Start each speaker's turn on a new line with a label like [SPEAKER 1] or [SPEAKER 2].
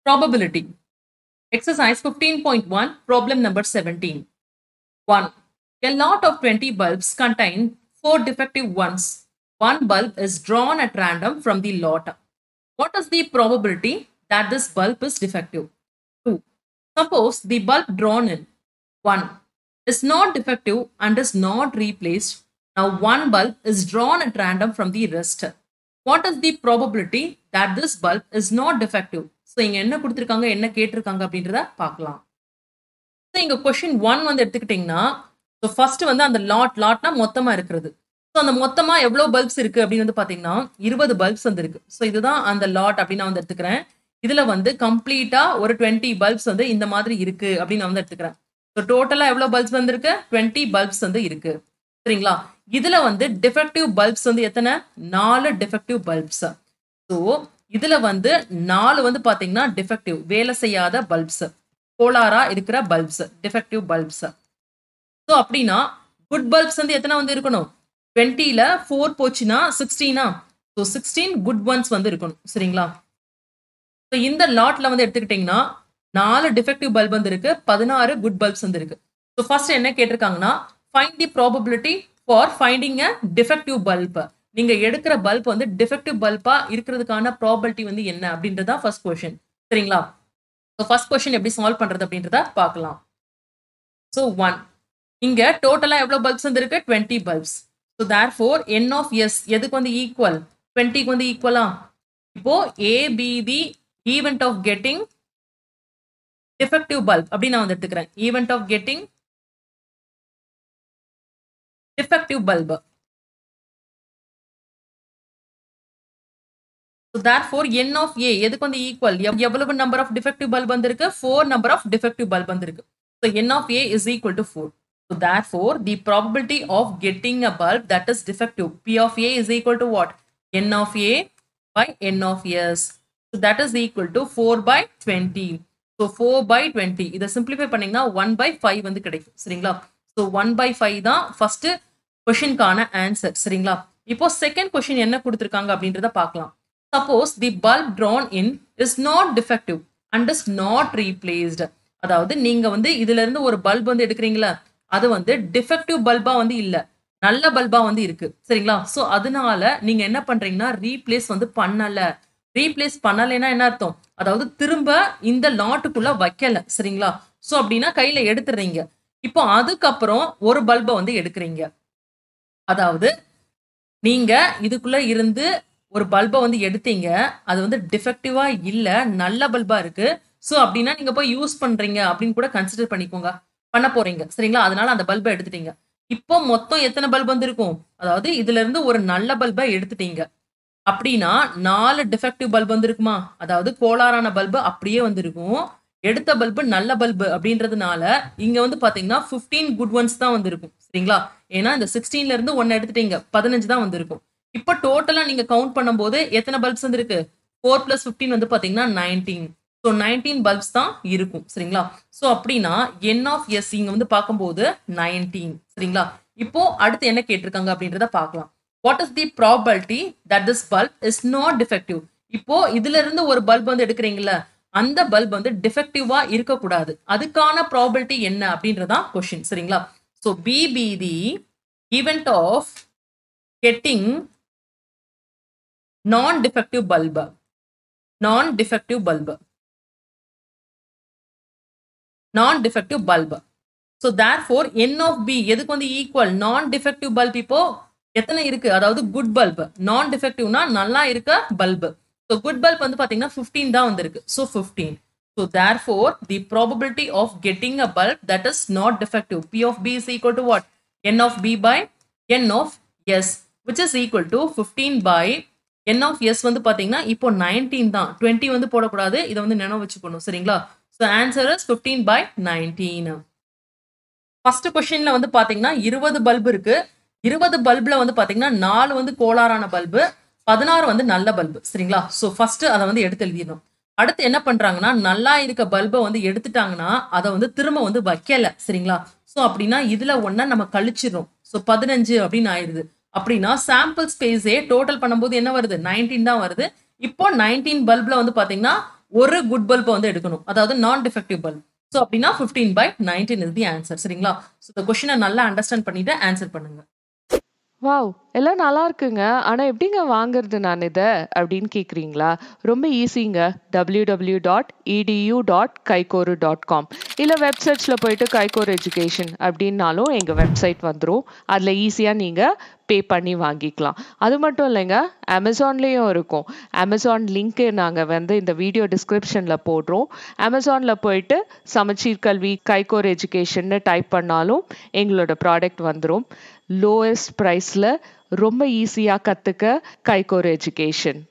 [SPEAKER 1] Probability. Exercise 15.1, problem number 17. 1. A lot of 20 bulbs contain 4 defective ones. One bulb is drawn at random from the lot. What is the probability that this bulb is defective? 2. Suppose the bulb drawn in 1 is not defective and is not replaced. Now one bulb is drawn at random from the rest. What is the probability that this bulb is not defective? So இங்க என்ன கொடுத்துருக்காங்க என்ன கேட்டிருக்காங்க அப்படின்றத பார்க்கலாம் so இங்க question one வந்து எடுத்துக்கிட்டிங்கன்னா ஸோ ஃபர்ஸ்ட் வந்து அந்த லாட் லாட்னா மொத்தமா இருக்கிறது ஸோ அந்த மொத்தமா எவ்வளோ பல்ப்ஸ் இருக்கு அப்படின்னு வந்து பாத்தீங்கன்னா இருபது பல்ப்ஸ் வந்து இருக்கு ஸோ இதுதான் அந்த லாட் அப்படின்னு நான் வந்து எடுத்துக்கிறேன் இதுல வந்து கம்ப்ளீட்டா ஒரு டுவெண்ட்டி பல்ப்ஸ் வந்து இந்த மாதிரி இருக்கு அப்படின்னு நான் வந்து எடுத்துக்கிறேன் ஸோ டோட்டலா எவ்வளோ பல்ப்ஸ் வந்திருக்கு டுவெண்ட்டி பல்ப்ஸ் வந்து இருக்கு சரிங்களா இதுல வந்து டிஃபெக்டிவ் பல்ப்ஸ் வந்து எத்தனை நாலு டிஃபெக்டிவ் பல்ப்ஸ் ஸோ இதுல வந்து நாலு வந்து பாத்தீங்கன்னா டிஃபெக்டிவ் வேலை செய்யாத பல்ப்ஸ் கோலாரா இருக்கிற பல்ப்ஸ் டிஃபெக்டிவ் பல்ப்ஸ் ஸோ அப்படின்னா குட் பல்ப்ஸ் வந்து எத்தனை வந்து இருக்கணும் டுவெண்ட்டில ஃபோர் போச்சுன்னா சிக்ஸ்டீனா ஸோ சிக்ஸ்டீன் குட் ஒன்ஸ் வந்து இருக்கணும் சரிங்களா ஸோ இந்த லாட்ல வந்து எடுத்துக்கிட்டிங்கன்னா நாலு டிஃபெக்டிவ் பல்ப் வந்து இருக்கு பதினாறு குட் பல்ப்ஸ் வந்து இருக்கு ஸோ ஃபர்ஸ்ட் என்ன கேட்டிருக்காங்கன்னா find the probability for finding a defective bulb நீங்க எடுக்கிற பல்ப் வந்து டிஃபெக்டிவ் பல்பா இருக்கிறதுக்கான ப்ராபபிலிட்டி வந்து என்ன அப்படின்றதா ஃபர்ஸ்ட் கொஷின் சரிங்களா ஸோ ஃபர்ஸ்ட் கொஷின் எப்படி சால்வ் பண்றது அப்படின்றத பார்க்கலாம் ஸோ ஒன் இங்க டோட்டலா எவ்வளவு பல்ப்ஸ் வந்து இருக்கு twenty bulbs so therefore n of S எதுக்கு வந்து ஈக்குவல் டுவெண்ட்டிக்கு வந்து ஈக்குவலா இப்போ A be the event of getting defective bulb அப்படின்னு நான் வந்து எடுத்துக்கிறேன் event of getting defective bulb So therefore n of a எதுக்கு வந்து ஈக்குவல் எவ்வளவு நம்பர் ஆஃப் டிஃபெக்டிவ் பல்ப் வந்திருக்கு four number of defective bulb வந்திருக்கு so n of a is equal to 4. So therefore the probability of getting a bulb that is defective p of a is equal to what? n of a by n of s. So that is equal to 4 by 20. So 4 by 20 இதை simplify பண்ணீங்கன்னா 1 by 5 வந்து கிடைக்கும் சரிங்களா so 1 by 5 தான் first கொஷினுக்கான answer சரிங்களா இப்போ second question என்ன கொடுத்துருக்காங்க அப்படின்றத பார்க்கலாம் suppose the bulb drawn in is not defective and is not replaced அதாவது நீங்க வந்து இதுல இருந்து ஒரு பல்ப் வந்து எடுக்கிறீங்களா அது வந்து டிஃபெக்டிவ் பல்பா வந்து இல்ல நல்ல பல்பா வந்து இருக்கு சரிங்களா ஸோ அதனால நீங்க என்ன பண்றீங்கன்னா ரீப்ளேஸ் வந்து பண்ணல ரீப்ளேஸ் பண்ணலைன்னா என்ன அர்த்தம் அதாவது திரும்ப இந்த லாட்டுக்குள்ள வைக்கல சரிங்களா ஸோ அப்படின்னா கையில எடுத்துடுறீங்க இப்போ அதுக்கப்புறம் ஒரு பல்பை வந்து எடுக்கிறீங்க அதாவது நீங்க இதுக்குள்ள இருந்து ஒரு பல்பை வந்து எடுத்தீங்க அது வந்து டிஃபெக்டிவா இல்ல நல்ல பல்பா இருக்கு ஸோ அப்படின்னா நீங்க போய் யூஸ் பண்றீங்க அப்படின்னு கூட கன்சிடர் பண்ணிக்கோங்க பண்ண போறீங்க சரிங்களா அதனால அந்த பல்பை எடுத்துட்டீங்க இப்போ மொத்தம் எத்தனை பல்ப் வந்து இருக்கும் அதாவது இதுல இருந்து ஒரு நல்ல பல்பை எடுத்துட்டீங்க அப்படின்னா நாலு டிஃபெக்டிவ் பல்ப் வந்து இருக்குமா அதாவது கோளாறான பல்பு அப்படியே வந்திருக்கும் எடுத்த பல்பு நல்ல பல்பு அப்படின்றதுனால இங்க வந்து பாத்தீங்கன்னா பிப்டீன் குட் ஒன்ஸ் தான் வந்து இருக்கும் சரிங்களா ஏன்னா இந்த சிக்ஸ்டீன்ல இருந்து ஒன்னு எடுத்துட்டீங்க பதினஞ்சு தான் வந்திருக்கும் இப்போ டோட்டலா நீங்க கவுண்ட் பண்ணும்போது எத்தனை பல்ப்ஸ் வந்து இருக்கு ஃபோர் பிளஸ் ஃபிஃப்டீன் வந்து பாத்தீங்கன்னா நைன்டீன் ஸோ நைன்டீன் பல்ப்ஸ் தான் இருக்கும் சரிங்களா ஸோ அப்படின்னா என் ஆஃப் எஸ் இங்க வந்து பார்க்கும்போது நைன்டீன் சரிங்களா இப்போ அடுத்து என்ன கேட்டிருக்காங்க அப்படின்றத பார்க்கலாம் what is the probability that this bulb is not defective இப்போ இதுல இருந்து ஒரு பல்ப் வந்து எடுக்கிறீங்களா அந்த பல்ப் வந்து டிஃபெக்டிவா இருக்கக்கூடாது அதுக்கான ப்ராபபிலிட்டி என்ன அப்படின்றதான் கொஸ்டின் சரிங்களா so B be the event of getting non-defective bulb non-defective bulb non-defective bulb so therefore n of b எதுக்கு வந்து ஈக்குவல் non-defective bulb இப்போ எத்தனை இருக்கு அதாவது குட் பல்ப் நான் டிஃபெக்டிவ்னா நல்லா இருக்க பல்ப் ஸோ குட் பல்ப் வந்து பாத்தீங்கன்னா ஃபிஃப்டீன் தான் வந்திருக்கு so fifteen so therefore the probability of getting a bulb that is not defective P of B is equal to what n of B by n of S which is equal to fifteen by n of S வந்து பாத்தீங்கன்னா இப்போ nineteen தான் twenty வந்து போடக்கூடாது இதை வந்து நினைவு வச்சுக்கணும் சரிங்களா so answer is fifteen by nineteen first கொஸ்டின்ல வந்து பாத்தீங்கன்னா இருபது பல்ப் இருக்கு இருபது பல்ப்ல வந்து பாத்தீங்கன்னா நாலு வந்து கோளாறான பல்பு பதினாறு வந்து நல்ல பல்பு சரிங்களா ஸோ ஃபர்ஸ்ட் அதை வந்து எடுத்து எழுதிடணும் அடுத்து என்ன பண்றாங்கன்னா நல்லா இருக்க பல்பை வந்து எடுத்துட்டாங்கன்னா அதை வந்து திரும்ப வந்து வைக்கல சரிங்களா ஸோ அப்படின்னா இதுல ஒன்னா நம்ம கழிச்சிடும் ஸோ பதினஞ்சு அப்படின்னு ஆயிருது அப்படின்னா சாம்பிள் ஸ்பேஸே டோட்டல் பண்ணும்போது என்ன வருது நைன்டீன் தான் வருது இப்போ நைன்டீன் பல்ப்ல வந்து பாத்தீங்கன்னா ஒரு குட் பல்ப் வந்து எடுக்கணும் அதாவது நான் டிஃபெக்டிவ் பல்ப் ஸோ அப்படின்னா fifteen by nineteen is the answer சரிங்களா ஸோ இந்த கொஸ்டினை நல்லா அண்டர்ஸ்டாண்ட் பண்ணிட்டு ஆன்சர் பண்ணுங்க
[SPEAKER 2] வாவ் எல்லாம் நல்லா இருக்குங்க ஆனா எப்படிங்க வாங்குறது நான் இதை அப்படின்னு கேக்குறீங்களா ரொம்ப ஈஸிங்க W W dot edu dot கைகோரு டாட் காம் இல்லை வெப்சைட்ஸில் போயிட்டு கைகோர் எஜுகேஷன் அப்படின்னாலும் எங்கள் வெப்சைட் வந்துடும் அதில் ஈஸியாக நீங்கள் பே பண்ணி வாங்கிக்கலாம் அது மட்டும் இல்லைங்க அமேசான்லேயும் இருக்கும் அமேசான் லிங்க்கு நாங்கள் வந்து இந்த வீடியோ டிஸ்கிரிப்ஷனில் போடுறோம் அமேசானில் போயிட்டு சமச்சீர் கல்வி கைகோர் எஜுகேஷன்னு டைப் பண்ணாலும் எங்களோட ப்ராடக்ட் வந்துடும் லோவஸ்ட் ப்ரைஸில் ரொம்ப ஈஸியாக கற்றுக்க கைகோர் எஜுகேஷன்